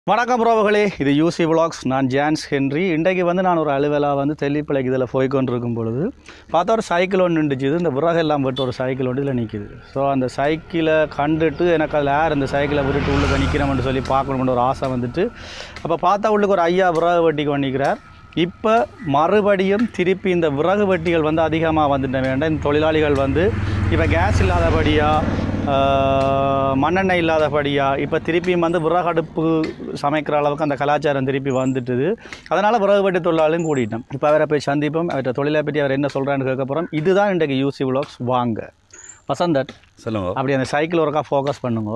வணக்கம் ப்ரோவர்களே இது யூசி விலாக்ஸ் நான் ஜான்ஸ் ஹென்றி இன்றைக்கு வந்து நான் ஒரு அலுவலாக வந்து தெல்லிப்பிள்ளைக்கு இதில் போய் கொண்டிருக்கும் பொழுது பார்த்தா ஒரு சைக்கிள் ஒன்று நின்றுச்சு இந்த விறகெல்லாம் விட்டு ஒரு சைக்கிள் ஒன்று இதில் நிற்கிது ஸோ அந்த சைக்கிளை கண்டுட்டு எனக்கு அதில் யார் இந்த சைக்கிளை விட்டுட்டு உள்ளுக்கு நிற்கிறோம்னு சொல்லி பார்க்கணும்னு ஒரு ஆசை வந்துட்டு அப்போ பார்த்தா உள்ளுக்கு ஒரு ஐயா விறகு வெட்டிக்கு பண்ணிக்கிறார் இப்போ மறுபடியும் திருப்பி இந்த விறகு வெட்டிகள் வந்து அதிகமாக வந்துட்ட வேண்டாம் இந்த தொழிலாளிகள் வந்து இப்போ கேஸ் இல்லாதபடியாக ஆஹ் மண்ணெண்ணெய் இல்லாதபடியா இப்போ திருப்பியும் வந்து விறகடுப்பு சமைக்கிற அளவுக்கு அந்த கலாச்சாரம் திருப்பி வந்துட்டுது அதனால் விறகு வெட்டி தொழிலாளியும் கூட்டிட்டோம் இப்போ அவரை போய் சந்திப்போம் அவர்கிட்ட தொழிலை பற்றி அவர் என்ன சொல்கிறான்னு கேட்க போகிறோம் இதுதான் இன்றைக்கு யூசி விலாக்ஸ் வாங்க வசந்தட் சொல்லுங்க அப்படி அந்த சைக்கிள் ஒருக்கா ஃபோக்கஸ் பண்ணுங்க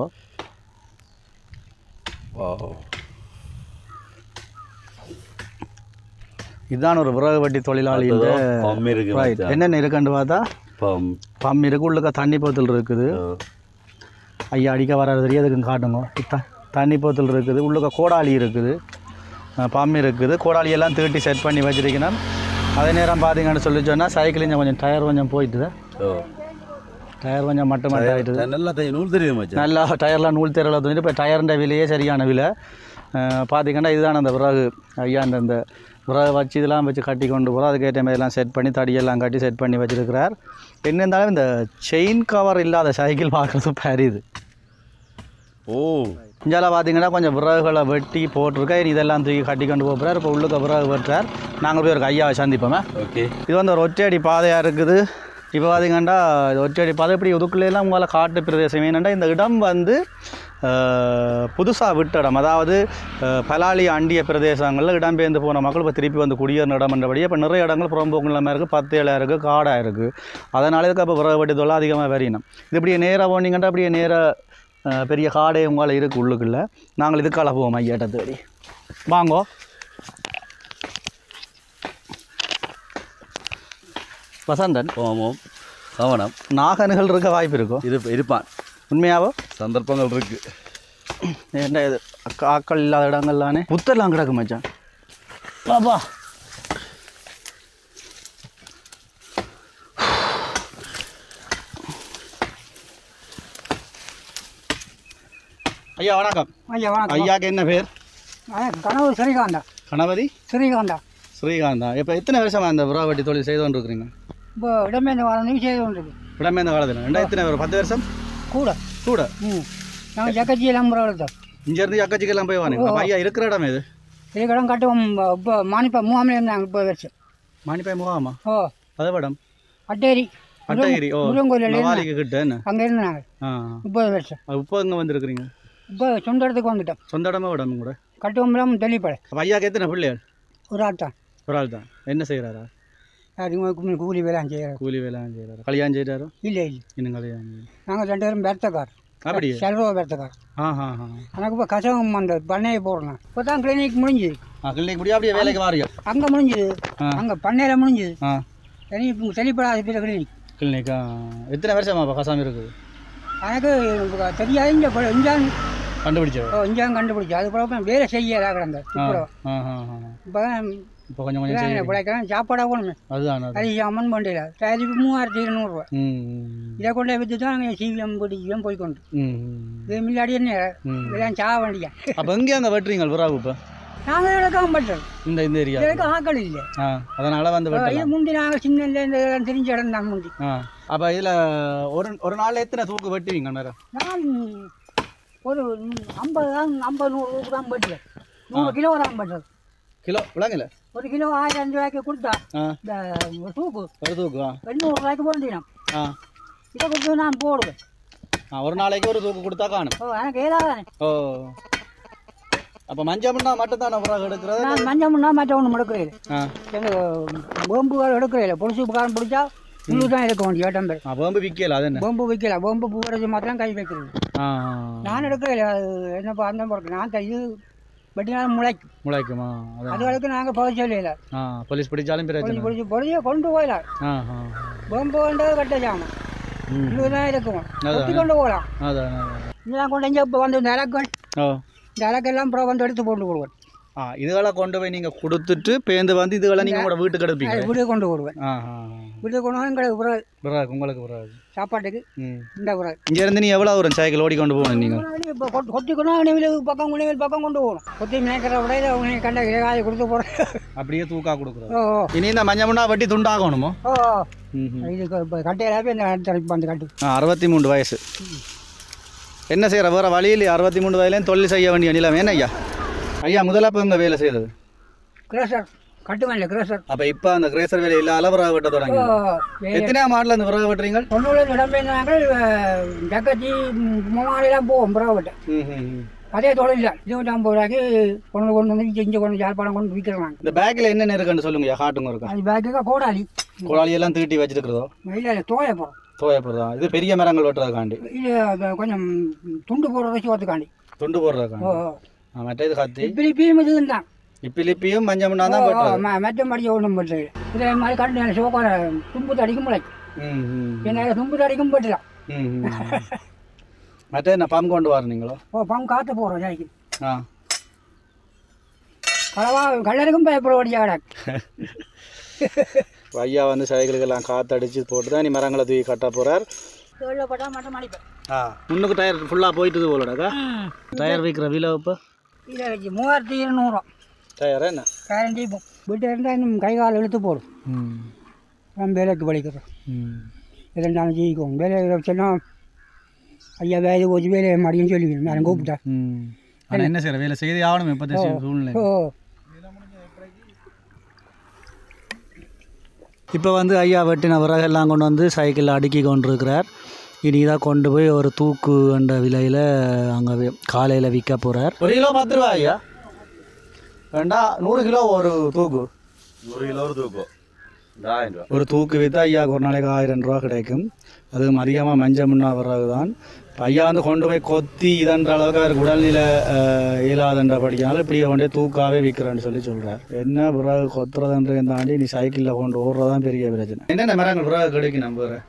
இதுதான் ஒரு விறகு வெட்டி தொழிலாளி பம்மி இருக்கு ரைட் என்னென்ன இருக்குன்னு பார்த்தா பம் பம் இருக்கு உள்ளுக்க தண்ணி போத்தல் இருக்குது ஐயா அடிக்க வராது தெரியாதுக்கு காட்டுங்க த தண்ணி போத்தல் இருக்குது உள்ளுக்க கோடாளி இருக்குது அஹ் பம் இருக்குது கோடாளி எல்லாம் தீட்டி செட் பண்ணி வச்சிருக்கணும் அதே நேரம் பார்த்தீங்கன்னு சொல்லி சொன்னால் சைக்கிள் இங்கே கொஞ்சம் டயர் கொஞ்சம் போயிட்டுது ஓ டயர் கொஞ்சம் மட்டும் மட்டும் ஆயிட்டுது நல்லா தெரியும் நூல் தெரியும் மச்சான் நல்லா டயர்லாம் நூல் தெரியல தூங்கிட்டு இப்போ டயர்ன்ற விலையே சரியான விலை அஹ் பார்த்தீங்கன்னா இதுதான் அந்த விறகு ஐயா அந்த இந்த விறகு வச்சு இதெல்லாம் வச்சு கட்டி கொண்டு போகிறோம் அதுக்கேற்ற மாதிரிலாம் செட் பண்ணி தடியெல்லாம் கட்டி செட் பண்ணி வச்சிருக்கிறார் என்ன இருந்தாலும் இந்த செயின் கவர் இல்லாத சைக்கிள் பார்க்குறது பெரியுது ஓ இஞ்சால பார்த்தீங்கன்னா கொஞ்சம் விறகுகளை வெட்டி போட்டிருக்கேன் இதெல்லாம் தூக்கி கட்டி கொண்டு போகிறார் இப்போ உள்ளுக்க விறகு வெட்டுறார் நாங்கள் போய் ஒரு ஐயாவை சந்திப்போமே ஓகே இது வந்து ஒரு ஒற்றையடி பாதையாக இருக்குது இப்போ பார்த்தீங்கன்னா இது ஒற்றையடி பாதை இப்படி இதுக்குள்ளேலாம் உங்களால் காட்டு பிரதேசம் என்னென்னா இந்த இடம் வந்து புதுசாக விட்ட இடம் அதாவது அஹ், பலாலி அண்டிய பிரதேசங்களில் இடம்பெயர்ந்து போன மக்கள் இப்போ திருப்பி வந்து குடியேறின இடம் என்றபடியே இப்போ நிறைய இடங்கள் புறம்போக்கு நிலமாக இருக்குது பத்து ஏழாக இருக்குது காடாக இருக்குது அதனால இதுக்கு அப்போ விறகு வெட்டி தொழில் அதிகமாக வரையணும் இது இப்படியே நேராக போனீங்கன்னா அப்படியே நேராக பெரிய காடே உங்களால் இருக்குது உள்ளுக்குள்ள நாங்கள் இதுக்கால போவோம் ஐயாட்ட தேடி வாங்கோ வசந்தன் ஓமம் கவனம் நாகன்கள் இருக்க வாய்ப்பு இருக்கும் இரு இருப்பான் உண்மையாவோ சந்தர்ப்பங்கள் இருக்கு என்ன இது அக்கா- ஆக்கள் இல்லாத இடங்கள்லானே புத்தர்லாம் கிடக்கு மச்சான் பாப்பா ஐயா வணக்கம் ஐயா வணக்கம் ஐயாக்கு என்ன பேர் ஐயா, கனவு ஸ்ரீகாந்தா கணபதி ஸ்ரீகாந்தா ஸ்ரீகாந்தா இப்போ எத்தனை வருஷமா இந்த விராவட்டி தொழில் செய்து கொண்டு இருக்கிறீங்க இப்போ இடமேந்த வாரம் செய்து கொண்டிருக்கு இடமே இந்த காலத்தில் ரெண்டாயிரத்தி ஒரு பத்து வருஷம் கூட கூட ம் நாங்கள் ஜக்கச்சி நம்பர் எடுத்தோம் இங்கேருந்து அக்கச்சிக்கெல்லாம் போய் வாங்க அப்ப ஐயா இருக்கிற இடம் இது இது கடன் கட்டுவோம் இப்போ மானிப்பா மூவாமில் இருந்தாங்க முப்பது வருஷம் மாணிப்பாய் முகாமா ஓ அதே படம் அட்டேரி அட்டகிரி ஓ முருகன் கோயில் நவாலிக்கு கிட்ட என்ன அங்கே இருந்தாங்க ஆ முப்பது வருஷம் அது இப்போ இங்கே வந்திருக்கிறீங்க இப்போ சொந்த இடத்துக்கு வந்துட்டோம் சொந்த இடமா இடம் கூட கட்டுவோம்லாம் தெளிப்படை அப்போ ஐயாக்கு எத்தனை பிள்ளைகள் ஒரு ஆள் தான் ஒரு ஆள் தான் என்ன செய்கிறாரா அதுக்கு கூலி வேலை செய்கிறார் கூலி வேலை செய்கிறாரா கல்யாணம் செய்கிறாரோ இல்லை இல்லை இன்னும் கல்யாணம் செய்யல. நாங்கள் ரெண்டு பேரும் பெருத்தக்கார் அப்படியே செல்வ பெருத்தக்கார் ஆ ஆ ஆ எனக்கு இப்போ கசகம் அந்த பண்ணையை போடுறேன் இப்போ தான் கிளினிக் முடிஞ்சுது ஆ கிளினிக் முடியும் அப்படியே வேலைக்கு வாரியா அங்கே முடிஞ்சுது ஆ. அங்கே பண்ணையில் முடிஞ்சுது ஆ சரி இப்போ தெளிப்படாத பிற கிளினிக் கிளினிக்கா எத்தனை வருஷமா அப்போ கசாமி இருக்குது எனக்கு இப்ப தெரியாது இங்கே இப்போ இஞ்சான் கண்டுபிடிச்சது ஓ இஞ்சான் கண்டுபிடிச்சி அது கூட வேலை செய்யல கிடந்த ஆ இப்போ ஆ ஆ ஆ இப்போ இப்போ கொஞ்சம் கொஞ்சம் செய்யுங்க. பிழைக்கிறேன் சாப்பாடாக போகணுமே அதுதான் அது அது அம்மன் பண்டிகை தயாரிப்பு மூவாயிரத்தி இருநூறுவா ம் ம், இதை கொண்டு விற்று தான் நாங்கள் சிவிஎம் பிடிச்சியும் போய்க்கொண்டு ம் ம் இது முன்னாடி என்ன ம் இதெல்லாம் சாக வேண்டிய அப்போ எங்கே அங்கே வெட்டுறீங்க விராவு இப்போ நாங்கள் எடுக்காம பண்ணுறோம் இந்த இந்த ஏரியா இதுக்கு ஆக்கள் இல்லை ஆ அதனால் வந்து வெட்டலாம் இது முந்தி நாங்கள் சின்ன இந்த இதெல்லாம் தெரிஞ்ச இடம் தான் முந்தி ஆ அப்போ இதில் ஒரு ஒரு நாளில் எத்தனை தூக்கு வெட்டுவீங்க நேரம் நான் ஒரு ஐம்பது தான் ஐம்பது நூறு தான் பட்டுறேன் நூறு கிலோ தான் பட்டுறது கிலோ விளங்கல ஒரு கிலோ ஆயிரம் அஞ்சு ரூபாய்க்கு கொடுத்தா ஆ இந்த ஒரு தூக்கு ஒரு தூக்கு ஆ எண்ணூறு ரூபாய்க்கு போண்டினோம் ஆ இதை கொடுத்து நான் போடுவேன் ஆ ஒரு நாளைக்கு ஒரு தூக்கு கொடுத்தா காணும் ஓ எனக்கு ஏதாதானே ஓ அப்போ மஞ்சள் மண்ணா மட்டும் தான் விறகு எடுக்கிறது நான் மஞ்சள் முன்னா மற்ற ஒன்றும் எடுக்கிறேன் ஆ எனக்கு வேம்புகள் எடுக்கிறேன் பொலிசு காரம் பிடிச்சா முழு தான் எடுக்க வேண்டிய ஏட்டம் பேர் ஆ வேம்பு விற்கல அது என்ன வேம்பு வைக்கல வேம்பு பூ வரைச்சி மாத்திரம் கை வைக்கிறது ஆ நான் எடுக்கிறேன் அது என்னப்பா அந்த பிறகு நான் தை- இது வெட்டினாலும் முளைக்கும் முளைக்குமா அது அது வரைக்கும் நாங்கள் பகுதி சொல்லிடல ஆ போலீஸ் பிடிச்சாலும் பிரச்சனை பொலிச்சு பொலிச்சு பொலிச்சு கொண்டு போயிடலாம் ஆ ஆ வேம்பு கொண்டு வெட்ட ஜாமான் ம் முழு தான் இருக்கும் அதான். கொத்தி கொண்டு போகலாம் அதான் அதான். இதெல்லாம் கொண்டு இங்கே இப்போ வந்து இந்த இலக்கள் ஓ இந்த இலக்கெல்லாம் அப்புறம் வந்து எடுத்து போட்டு கொடுவேன் ஆ இதுகளை கொண்டு போய் நீங்கள் கொடுத்துட்டு பேருந்து வந்து இதுகளை நீங்கள் உங்களோட வீட்டுக்கு எடுப்பீங்க வீட்டுக்கு கொண்டு வருவேன் ஆ ஆ வீட்டுக்கு கொண்டு வந்து எங்களுக்கு பிறகு பிறகு உங்களுக்கு பிறகு சாப்பாட்டுக்கு ம் இந்த பிறகு இங்கேருந்து நீ எவ்வளோ வரும் சைக்கிள் ஓடி கொண்டு போகணும் நீங்கள் இப்போ கொட்டி கொட்டிக்கணும் அணிவில் பக்கம் குணிவில் பக்கம் கொண்டு போகணும் கொத்தி மேய்க்கிற விடையில அவங்க கண்ட காயை கொடுத்து போகிறேன் அப்படியே தூக்கா கொடுக்குறது ஓ ஓ, இனி இந்த மஞ்சள் முன்னா வெட்டி துண்டாகணுமோ ஓ ம் இதுக்கு இப்போ கட்டையிலாவே இந்த அடுத்த அந்த கட்டு ஆ அறுபத்தி மூணு வயசு என்ன செய்கிற வேறு வழியில் அறுபத்தி மூணு வயசுலேயும் தொழில் செய்ய வேண்டிய நிலைமை என்ன ஐயா ஐயா முதல்ல இப்போ இங்கே வேலை செய்கிறது கிரேசர் கட்டு மேலே கிரேசர் அப்போ இப்போ அந்த கிரேசர் வேலை இல்லாத விறகு வெட்ட தொடங்கி எத்தனை மாடல அந்த விறகு வெட்டுறீங்க தொண்ணூறு இடம்பெயர்ந்தாங்க ஜக்கத்தி மூவாலையெல்லாம் போவோம் புறவிட்ட ம் ம், ம். அதே தொழில் தான் இருபத்தி ஐம்பது ரூபாய்க்கு கொண்டு கொண்டு வந்து இங்கே கொண்டு யாழ்ப்பாணம் கொண்டு விற்கிறாங்க இந்த பேக்கில் என்னென்ன இருக்குன்னு சொல்லுங்க ஐயா காட்டுங்க இருக்கா அது பேக்குக்கு கோடாலி கோழாலியெல்லாம் தீட்டி வச்சிருக்கிறதோ இல்லை இல்லை தோய போகிறோம் தோயப்படுறதா இது பெரிய மரங்கள் வெட்டுறதுக்காண்டி இது அது கொஞ்சம் துண்டு போடுற வச்சு ஓத்துக்காண்டி துண்டு ஓ போடுறதுக்காண்டி ஆ, மற்ற இது கத்தி இப்படி இப்பயும் இதுவும் தான் இப்பிலிப்பியும் மஞ்சள் முன்னா தான் வெட்டுறது மெத்த மடிக்க ஒன்றும் பட்டு இதே மாதிரி கண்டு சோக்கார தும்பு தடிக்கும் முளைக்கும் ம் ம் என்ன தும்பு தடிக்கும் பட்டுலாம் ம், ம். மற்ற என்ன பம்பு கொண்டு வரீங்களோ ஓ பங்கு காற்று போகிறோம் ஜாய்க்கு ஆ களவா கல்லருக்கும் பயப்பட வடியா கிடக்கு ஐயா வந்து சைக்கிளுக்கெல்லாம் காற்றடிச்சு போட்டு தான் நீ மரங்களை தூக்கி கட்ட போகிறார் தொழில் பட்டா மட்டும் மடிப்பேன் ஆ முன்னுக்கு டயர் ஃபுல்லாக போயிட்டுது போலடாக்கா டயர் வைக்கிற விலை இப்போ இதை வச்சு மூவாயிரத்தி இருநூறுவா டயர் என்ன கேரண்டி இப்போ வீட்டில் இருந்தால் இன்னும் கை கால் இழுத்து போடும் ம் நம்ம வேலைக்கு படிக்கிறோம் ம் இரண்டாம் ஜெயிக்கும் வேலையை சொன்னால் ஐயா வேலை போச்சு வேலையை மடியும் சொல்லிக்கணும் நான் கூப்பிட்டேன் ம் ஆனால் என்ன செய்யற வேலை செய்து ஆகணும் இப்போ சூழ்நிலை ஓ இப்போ வந்து ஐயா வெட்டின விறகெல்லாம் கொண்டு வந்து சைக்கிளில் அடுக்கி கொண்டிருக்கிறார் இனி தான் கொண்டு போய் ஒரு தூக்கு என்ற விலையில் அங்கே காலையில் விற்க போகிறார் ஒரு கிலோ பத்து ரூபா ஐயா வேண்டா நூறு கிலோ ஒரு தூக்கு நூறு கிலோ ஒரு தூக்கம் இந்த ஆயிரம் ரூபா ஒரு தூக்கு விற்றா ஐயாவுக்கு ஒரு நாளைக்கு ஆயிரம் ரூபா கிடைக்கும் அதுவும் அதிகமாக மஞ்சள் முன்னா விறகு தான் இப்ப ஐயா வந்து கொண்டு போய் கொத்தி இதன்ற அளவுக்கு அவருக்கு உடல்நிலை அஹ், இயலாதன்றபடியால் இப்படி கொண்டே தூக்காவே விற்கிறேன்னு சொல்லி சொல்கிறார் என்ன விறகு கொத்துறதுன்றதை தாண்டி நீ சைக்கிளில் கொண்டு ஓடுறதான் பெரிய பிரச்சனை என்னென்ன மரங்கள் விறகு கிடைக்கும் நம்ம ஊரு?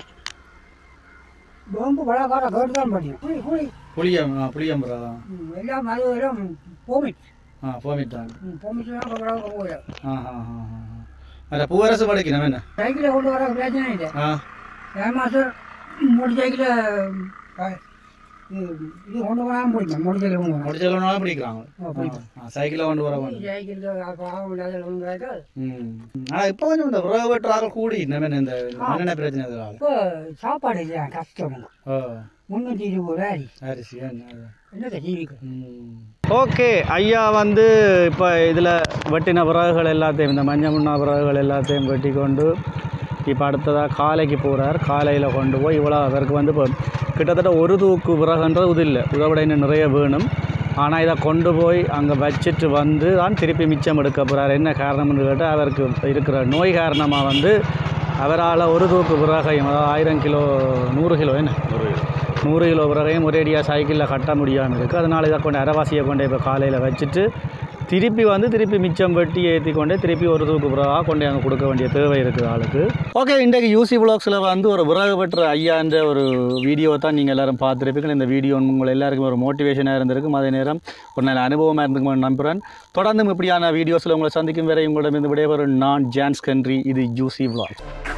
ரொம்ப பழக்கார கேட்டு தான் படியும் புளி புளி புளியம் ஆ புளியம் விறகு ம், எல்லாம் அது எல்லாம் போமிட் ஆ போமிட் தான் போமிட்லாம் பழக்க போயிடும் ஆ ஆ ஆ ஆ. அதில் பூவரசு படிக்கணும் என்ன சைக்கிளை கொண்டு வர பிரச்சனை இல்லை ஆ ஏமாசர் மோட்டர் சைக்கிளில் இது கொண்டு வராமல் பிடிக்கும் மோட்டர் சைக்கிள் கொண்டு வரேன் முடிச்சலனாலும் பிடிக்கிறாங்க ஆ, பிடிக்கும். சைக்கிளில் கொண்டு வர கொண்டு சைக்கிள் ஆகும் இல்லாத கொண்டு வராது ம் ஆனால் இப்போ கொஞ்சம் இந்த விறகு வெட்டுறார்கள் கூடி இன்னமே இந்த மண்ணெண்ணெய் பிரச்சனை இதனால இப்போ சாப்பாடு இல்லை கஷ்டம் ஓ முந்நூற்றி இருபது ரூபாய் அரிசி என்ன என்னத்தை ஜீவிக்கும் ஓகே ஐயா வந்து இப்போ இதில் வெட்டின விறகுகள் எல்லாத்தையும் இந்த மஞ்சள் முன்னா விறகுகள் எல்லாத்தையும் வெட்டி கொண்டு இப்போ அடுத்ததாக காலைக்கு போகிறார் காலையில் கொண்டு போய் இவ்வளோ அதற்கு வந்து இப்போ கிட்டத்தட்ட ஒரு தூக்கு விறகுன்றது இது இல்லை இதை விட இன்னும் நிறைய வேணும் ஆனால் இதை கொண்டு போய் அங்கே வச்சுட்டு வந்து தான் திருப்பி மிச்சம் எடுக்க போகிறார் என்ன காரணம்னு கேட்டால் அவருக்கு இருக்கிற நோய் காரணமாக வந்து அவரால் ஒரு தூக்கு விறகையும் அதாவது ஆயிரம் கிலோ நூறு கிலோ என்ன நூறு கிலோ நூறு கிலோ விறகையும் ஒரேடியாக சைக்கிளில் கட்ட முடியாமல் இருக்குது அதனால் இதை கொண்டு அரைவாசியை கொண்டு இப்போ காலையில் வச்சுட்டு திருப்பி வந்து திருப்பி மிச்சம் வெட்டி ஏற்றி கொண்டு திருப்பி ஒரு தூக்கு விறகாக கொண்டு அங்கே கொடுக்க வேண்டிய தேவை இருக்குது ஆளுக்கு ஓகே இன்றைக்கு யூசி வ்ளாக்ஸில் வந்து ஒரு விறகு வெட்டுற ஐயான்ற ஒரு வீடியோ தான் நீங்கள் எல்லாரும் பார்த்துருப்பீங்க இந்த வீடியோ உங்கள் எல்லாருக்கும் ஒரு மோட்டிவேஷனாக இருந்திருக்கும் அதே நேரம் ஒரு நல்ல அனுபவமாக இருந்திருக்கும் நம்புகிறேன் தொடர்ந்து இப்படியான வீடியோஸில் உங்களை சந்திக்கும் வரை உங்களிடமிருந்து விடைபெறும் நான் ஜான்ஸ் கண்ட்ரி இது யூசி வ்ளாக்